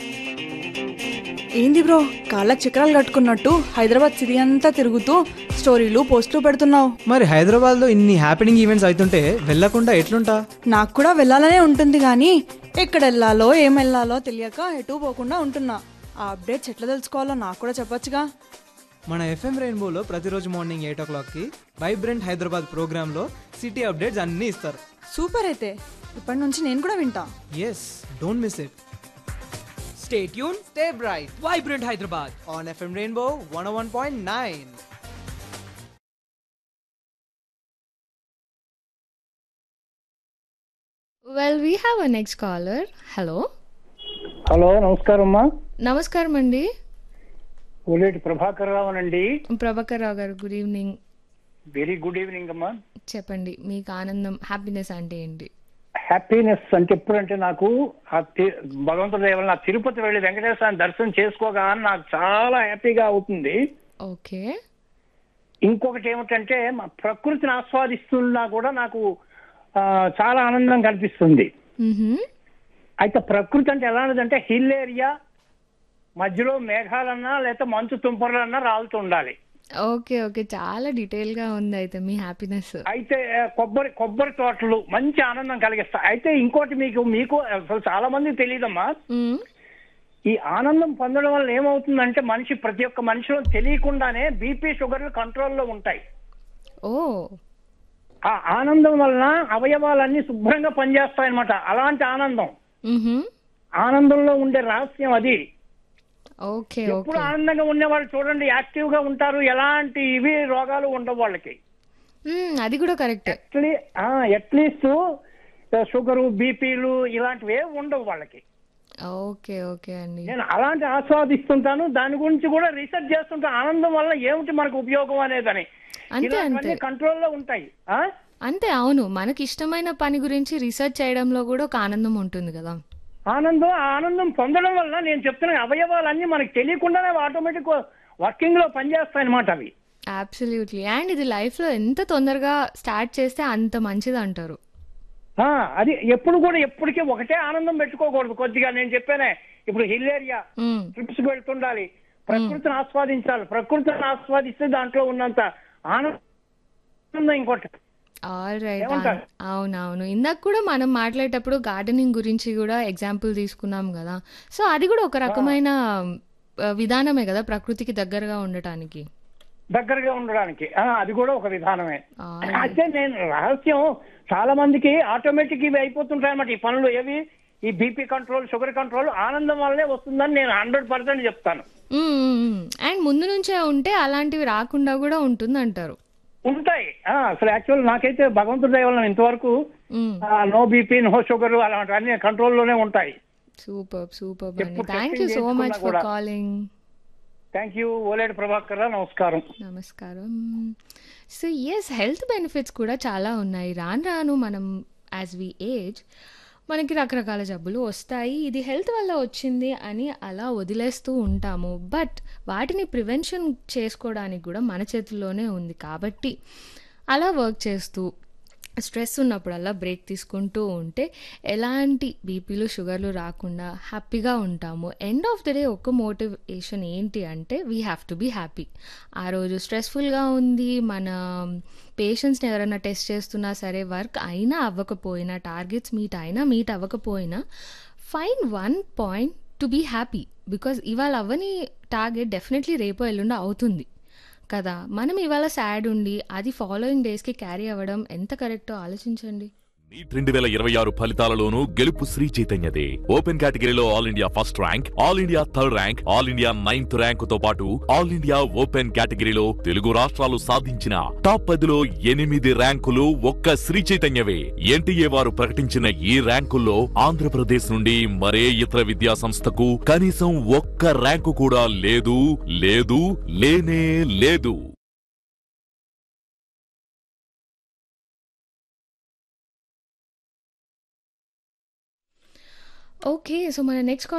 ఏంది బ్రో కాళ్ళకి చక్రాలు కట్టుకున్నట్టు హైదరాబాద్ సిటీ అంతా తిరుగుతూ స్టోరీలు పోస్టులు పెడుతున్నావు మరి హైదరాబాద్లో ఇన్ని హ్యాపెనింగ్ ఈవెంట్స్ అవుతుంటే వెళ్ళకుండా ఎట్లుంటా నాకు కూడా వెళ్ళాలనే ఉంటుంది కానీ ఎక్కడ వెళ్ళాలో ఏం వెళ్ళాలో తెలియక ఎటు పోకుండా ఉంటున్నా ఆ అప్డేట్స్ ఎట్లా తెలుసుకోవాలో నాకు కూడా చెప్పొచ్చుగా మన ఎఫ్ఎం రెయిన్బోలో ప్రతిరోజు మార్నింగ్ ఎయిట్ ఓ క్లాక్కి వైబ్రెంట్ హైదరాబాద్ ప్రోగ్రాంలో సిటీ అప్డేట్స్ అన్నీ ఇస్తారు సూపర్ అయితే ఇప్పటి నుంచి నేను కూడా వింటా yes don't miss it Stay tuned, stay bright Vibrant Hyderabad. On FM Rainbow one one point nine well we have a next caller hello hello నమస్కారం అమ్మా నమస్కారం అండి ఓలేటి ప్రభాకర్ రావు అండి Prabhakar Rao garu good evening very good evening అమ్మా చెప్పండి మీకు ఆనందం హ్యాపీనెస్ అంటే ఏంటి హ్యాపీనెస్ అంటే ఎప్పుడంటే నాకు ఆ తి- భగవంతుడి దయ వల్ల నా తిరుపతి వెళ్ళి వెంకటేశ్వర దర్శనం చేసుకోగానే నాకు చాలా హ్యాపీగా అవుతుంది ఓకే ఇంకొకటి ఏమిటంటే మా ప్రకృతిని ఆస్వాదిస్తున్నా కూడా నాకు ఆ, చాలా ఆనందం కనిపిస్తుంది అయితే ప్రకృతి అంటే ఎలాంటిదంటే హిల్ ఏరియా మధ్యలో మేఘాలన్నా లేకపోతే మంచు తుంపర్లన్నా రాలుతూ ఉండాలి ఓకే ఓకే చాలా డీటెయిల్ గా ఉంది అయితే మీ హ్యాపీనెస్ అయితే ఆ, కొబ్బరి కొబ్బరి తోటలు మంచి ఆనందం కలిగిస్తాయి అయితే ఇంకోటి మీకు మీకు అసలు చాలా మందికి తెలియదమ్మా ఈ ఆనందం పొందడం వల్ల ఏమవుతుందంటే మనిషి ప్రతి ఒక్క మనిషిలో తెలియకుండానే బీపీ షుగర్లు కంట్రోల్లో ఉంటాయి ఓ ఆ ఆనందం వలన అవయవాలన్నీ శుభ్రంగా పనిచేస్తాయన్నమాట అలాంటి ఆనందం ఆనందంలో ఉండే రహస్యం అది ఓకే ఎప్పుడు ఓకే ఆనందంగా ఉండేవాళ్ళు చూడండి యాక్టివ్ గా ఉంటారు ఎలాంటి ఇవి రోగాలు ఉండవు వాళ్ళకి అది కూడా కరెక్ట్ అట్లీస్ట్ షుగరు బీపీలు ఇలాంటివి ఏవి ఉండవు వాళ్ళకి ఓకే ఓకే అండి నేను అలాంటి ఆస్వాదిస్తుంటాను దాని గురించి కూడా రీసెర్చ్ చేస్తుంటాను ఆనందం వల్ల ఏమిటి మనకు ఉపయోగం అనేదని అంతే ఇలాంటివన్నీ అంతే కంట్రోల్లో ఉంటాయి ఆ? అంతే అవును మనకి ఇష్టమైన పని గురించి రీసెర్చ్ చేయడంలో కూడా ఒక ఆనందం ఉంటుంది కదా ఆనందం ఆ ఆనందం పొందడం వల్ల నేను చెప్తున్న అవయవాలన్నీ మనకు తెలియకుండానే ఆటోమేటిక్ వర్కింగ్ లో పనిచేస్తాయి అనమాట అవి అబ్సల్యూట్లీ అండ్ ఇది లైఫ్ లో ఎంత తొందరగా స్టార్ట్ చేస్తే అంత మంచిది అంటారు ఆ, అది ఎప్పుడు కూడా ఎప్పటికీ ఒకటే ఆనందం పెట్టుకోకూడదు కొద్దిగా నేను చెప్పానే ఇప్పుడు హిల్ ఏరియా మ్మ్. ట్రిప్స్ కి వెళ్తుండాలి ప్రకృతిని ఆస్వాదించాలి ప్రకృతిని ఆస్వాదిస్తే దాంట్లో ఉన్నంత ఆనందం ఇంకోటి ఆల్ రైట్ ఏమంటారు? అవునవును ఇందాక కూడా మనం మాట్లాడేటప్పుడు గార్డెనింగ్ గురించి కూడా ఎగ్జాంపుల్ తీసుకున్నాం కదా సో అది కూడా ఒక రకమైన ఆ, విధానమే కదా ప్రకృతికి దగ్గరగా ఉండటానికి దగ్గరగా ఉండడానికి ఆ, అది కూడా ఒక విధానమే Alright. అయితే నేను రహస్యం చాలా మందికి ఆటోమేటిక్ ఇవి అయిపోతుంటాయి అన్నమాట ఈ పనులు ఏవి ఈ బీపీ కంట్రోల్ షుగర్ కంట్రోల్ ఆనందం వల్లే వస్తుందని నేను హండ్రెడ్ పర్సెంట్ చెప్తాను అండ్ ముందు నుంచే ఉంటే అలాంటివి రాకుండా కూడా ఉంటుంది అంటారు ఉంటాయి ఆ, అసలు యాక్చువల్ నాకైతే భగవంతుడి దయ వల్ల ఇంతవరకు నో బీపీ నో షుగర్ అలాంటివన్నీ కంట్రోల్లోనే ఉంటాయి సూపర్ సూపర్ అండి ఎప్పుడు thank you testing so much చేసుకున్నా ఫర్ కూడా. కాలింగ్ థ్యాంక్ యూ ఓలేడు ప్రభాకర్ రావు, నమస్కారం నమస్కారం సో ఎస్ హెల్త్ బెనిఫిట్స్ కూడా చాలా ఉన్నాయి రాను రాను మనం యాజ్ వి ఏజ్ మనకి రకరకాల జబ్బులు వస్తాయి ఇది హెల్త్ వల్ల వచ్చింది అని అలా వదిలేస్తూ ఉంటాము బట్ వాటిని ప్రివెన్షన్ చేసుకోవడానికి కూడా మన చేతుల్లోనే ఉంది కాబట్టి అలా వర్క్ చేస్తూ స్ట్రెస్ ఉన్నప్పుడల్లా బ్రేక్ తీసుకుంటూ ఉంటే ఎలాంటి బీపీలు షుగర్లు రాకుండా హ్యాపీగా ఉంటాము ఎండ్ ఆఫ్ ద డే ఒక మోటివేషన్ ఏంటి అంటే we have to be happy ఆ రోజు స్ట్రెస్ఫుల్గా ఉంది మన పేషెంట్స్ని ఎవరైనా టెస్ట్ చేస్తున్నా సరే వర్క్ అయినా అవ్వకపోయినా టార్గెట్స్ మీట్ అయినా మీట్ అవ్వకపోయినా fine one point to be happy because ఇవాళ అవ్వని టార్గెట్ డెఫినెట్లీ రేపో ఎల్లుండో అవుతుంది కదా మనం ఇవాళ సాడ్ ఉండి అది ఫాలోయింగ్ డేస్కి క్యారీ అవ్వడం ఎంత కరెక్టో ఆలోచించండి నీట్ రెండు వేల ఇరవై ఆరు ఫలితాలలోనూ గెలుపు శ్రీ చైతన్యదే ఓపెన్ కేటగిరీలో all India first rank all India third rank all India ninth rank తో పాటు ఆల్ ఇండియా ఓపెన్ కేటగిరీలో తెలుగు రాష్ట్రాలు సాధించిన టాప్ పదిలో ఎనిమిది ర్యాంకులు ఒక్క శ్రీ చైతన్యవే ఎన్టీఏ వారు ప్రకటించిన ఈ ర్యాంకుల్లో ఆంధ్రప్రదేశ్ నుండి మరే ఇతర విద్యా సంస్థకు కనీసం ఒక్క ర్యాంకు కూడా లేదు లేదు లేనే లేదు ఓకే సో మన నెక్స్ట్